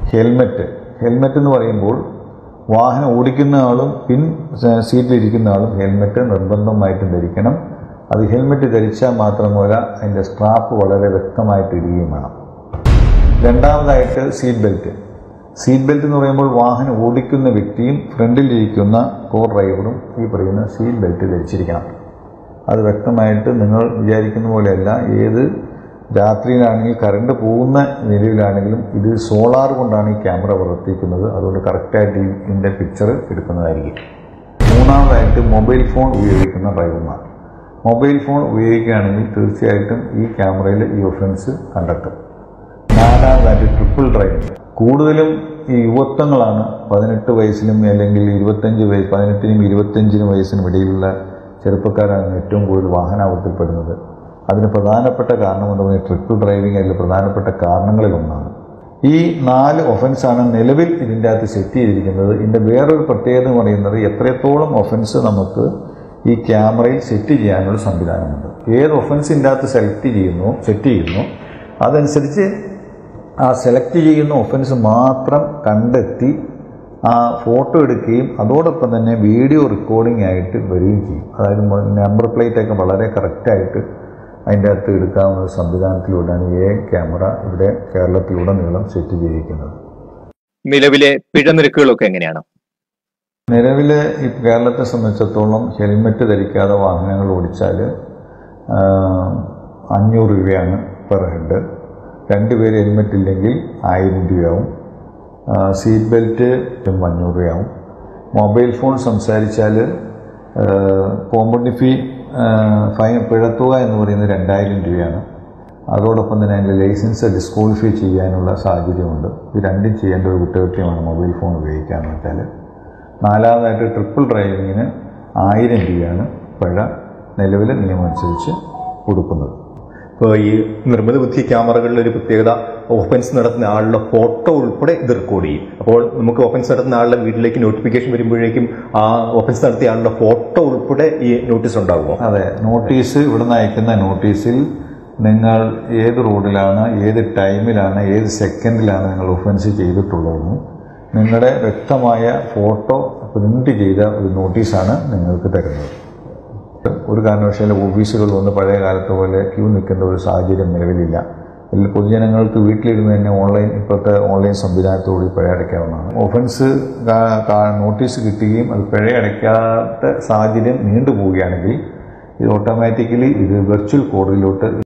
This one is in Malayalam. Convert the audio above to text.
ഹെൽമെറ്റ് ഹെൽമെറ്റ് എന്ന് പറയുമ്പോൾ വാഹനം ഓടിക്കുന്ന ആളും പിൻ സീറ്റിലിരിക്കുന്ന ആളും ഹെൽമെറ്റ് നിർബന്ധമായിട്ടും ധരിക്കണം അത് ഹെൽമെറ്റ് ധരിച്ചാൽ മാത്രമല്ല അതിൻ്റെ സ്ട്രാപ്പ് വളരെ വ്യക്തമായിട്ട് ഇടുകയും വേണം രണ്ടാമതായിട്ട് സീറ്റ് ബെൽറ്റ് സീറ്റ് ബെൽറ്റ് എന്ന് പറയുമ്പോൾ വാഹനം ഓടിക്കുന്ന വ്യക്തിയും ഫ്രണ്ടിലിരിക്കുന്ന കോ ഡ്രൈവറും ഈ പറയുന്ന സീറ്റ് ബെൽറ്റ് ധരിച്ചിരിക്കണം അത് വ്യക്തമായിട്ട് നിങ്ങൾ വിചാരിക്കുന്ന പോലെയല്ല ഏത് രാത്രിയിലാണെങ്കിൽ കറണ്ട് പോകുന്ന നിലയിലാണെങ്കിലും ഇത് സോളാർ കൊണ്ടാണ് ഈ ക്യാമറ പ്രവർത്തിക്കുന്നത് അതുകൊണ്ട് കറക്റ്റായിട്ട് ഈ ഇതിൻ്റെ പിക്ചർ എടുക്കുന്നതായിരിക്കും മൂന്നാമതായിട്ട് മൊബൈൽ ഫോൺ ഉപയോഗിക്കുന്ന ഡ്രൈവർമാർ മൊബൈൽ ഫോൺ ഉപയോഗിക്കുകയാണെങ്കിൽ തീർച്ചയായിട്ടും ഈ ക്യാമറയിൽ ഈ ഒഫൻസ് കണ്ടെത്തും നാലാമതായിട്ട് ട്രിപ്പിൾ ഡ്രൈവിംഗ് കൂടുതലും ഈ യുവത്വങ്ങളാണ് പതിനെട്ട് വയസ്സിലും അല്ലെങ്കിൽ ഇരുപത്തഞ്ച് വയസ്സ് പതിനെട്ടിനും ഇരുപത്തഞ്ചിനും വയസ്സിനും ഇടയിലുള്ള ചെറുപ്പക്കാരാണ് ഏറ്റവും കൂടുതൽ വാഹനാപത്തിൽപ്പെടുന്നത് അതിന് പ്രധാനപ്പെട്ട കാരണം എന്ന് പറയുന്നത് ട്രിപ്പിൾ ഡ്രൈവിംഗ് അതിൽ പ്രധാനപ്പെട്ട കാരണങ്ങളിൽ ഒന്നാണ് ഈ നാല് ഒഫൻസാണ് നിലവിൽ ഇതിൻ്റെ അകത്ത് സെറ്റ് ചെയ്തിരിക്കുന്നത് ഇതിൻ്റെ വേറൊരു പ്രത്യേകത എന്ന് പറയുന്നത് എത്രത്തോളം ഒഫൻസ് നമുക്ക് ഈ ക്യാമറയിൽ സെറ്റ് ചെയ്യാനുള്ള സംവിധാനമുണ്ട് ഏത് ഒഫൻസിൻ്റെ അകത്ത് സെലക്ട് ചെയ്യുന്നു സെറ്റ് ചെയ്യുന്നു അതനുസരിച്ച് ആ സെലക്ട് ചെയ്യുന്ന ഒഫൻസ് മാത്രം കണ്ടെത്തി ആ ഫോട്ടോ എടുക്കുകയും അതോടൊപ്പം തന്നെ വീഡിയോ റെക്കോർഡിംഗ് ആയിട്ട് വരികയും ചെയ്യും അതായത് നമ്പർ പ്ലേറ്റ് ഒക്കെ വളരെ കറക്റ്റായിട്ട് അതിൻ്റെ അകത്ത് എടുക്കാവുന്ന ഒരു സംവിധാനത്തിലൂടെയാണ് എ ക്യാമറ ഇവിടെ കേരളത്തിലുടനീളം സെറ്റ് ചെയ്തിരിക്കുന്നത് നിലവിലെ പിഴ നിരക്കുകളൊക്കെ എങ്ങനെയാണ് നിലവിൽ ഈ കേരളത്തെ സംബന്ധിച്ചിടത്തോളം ഹെൽമെറ്റ് ധരിക്കാതെ വാഹനങ്ങൾ ഓടിച്ചാൽ അഞ്ഞൂറ് രൂപയാണ് പെർ ഹെഡ് രണ്ട് പേര് ഹെൽമെറ്റ് ഇല്ലെങ്കിൽ ആയിരം രൂപയാവും സീറ്റ് ബെൽറ്റ് അഞ്ഞൂറ് രൂപയാവും മൊബൈൽ ഫോൺ സംസാരിച്ചാൽ കോമ്പൗണ്ട് ഫീ ഫൈൻ പിഴത്തുക എന്ന് പറയുന്നത് രണ്ടായിരം രൂപയാണ് അതോടൊപ്പം തന്നെ അതിൻ്റെ ലൈസൻസ് ഡിസ്ക്വാളിഫൈ ചെയ്യാനുള്ള സാഹചര്യമുണ്ട് ഇത് രണ്ടും ചെയ്യേണ്ട ഒരു കുറ്റകൃത്യമാണ് മൊബൈൽ ഫോൺ ഉപയോഗിക്കുക എന്ന് വെച്ചാൽ നാലാമതായിട്ട് ട്രിപ്പിൾ ഡ്രൈവിങ്ങിന് ആയിരം രൂപയാണ് പിഴ നിലവിലെ നിയമം അനുസരിച്ച് കൊടുക്കുന്നത് ഇപ്പോൾ ഈ നിർമ്മിത ബുദ്ധി ക്യാമറകളിൽ ഒരു പ്രത്യേകത ഓഫൻസ് നടത്തുന്ന ആളുടെ ഫോട്ടോ ഉൾപ്പെടെ ഇത് റെക്കോർഡ് ചെയ്യും അപ്പോൾ നമുക്ക് ഓഫൻസ് നടത്തുന്ന ആളുടെ വീട്ടിലേക്ക് നോട്ടിഫിക്കേഷൻ വരുമ്പോഴേക്കും ആ ഓഫൻസ് നടത്തിയ ആളുടെ ഫോട്ടോ ഉൾപ്പെടെ ഈ നോട്ടീസ് ഉണ്ടാകുമോ അതെ നോട്ടീസ് ഇവിടുന്ന് അയക്കുന്ന നോട്ടീസിൽ നിങ്ങൾ ഏത് റോഡിലാണ് ഏത് ടൈമിലാണ് ഏത് സെക്കൻഡിലാണ് നിങ്ങൾ ഒഫൻസ് ചെയ്തിട്ടുള്ളതെന്നും നിങ്ങളുടെ വ്യക്തമായ ഫോട്ടോ പ്രിന്റ് ചെയ്ത ഒരു നോട്ടീസാണ് നിങ്ങൾക്ക് തരുന്നത് ഒരു കാരണവശാലും ഓഫീസുകളിൽ വന്ന് പഴയ കാലത്തെ പോലെ ക്യൂ നിൽക്കേണ്ട ഒരു സാഹചര്യം നിലവിലില്ല എല്ലാ പൊതുജനങ്ങൾക്ക് വീട്ടിലിരുന്ന് തന്നെ ഓൺലൈൻ ഇപ്പോഴത്തെ ഓൺലൈൻ സംവിധാനത്തോടുകൂടി പിഴ അടയ്ക്കാവുന്നതാണ് ഒഫൻസ് നോട്ടീസ് കിട്ടുകയും അത് പിഴ അടയ്ക്കാത്ത സാഹചര്യം നീണ്ടുപോവുകയാണെങ്കിൽ ഇത് ഓട്ടോമാറ്റിക്കലി ഇത് വെർച്വൽ കോഡിലോട്ട്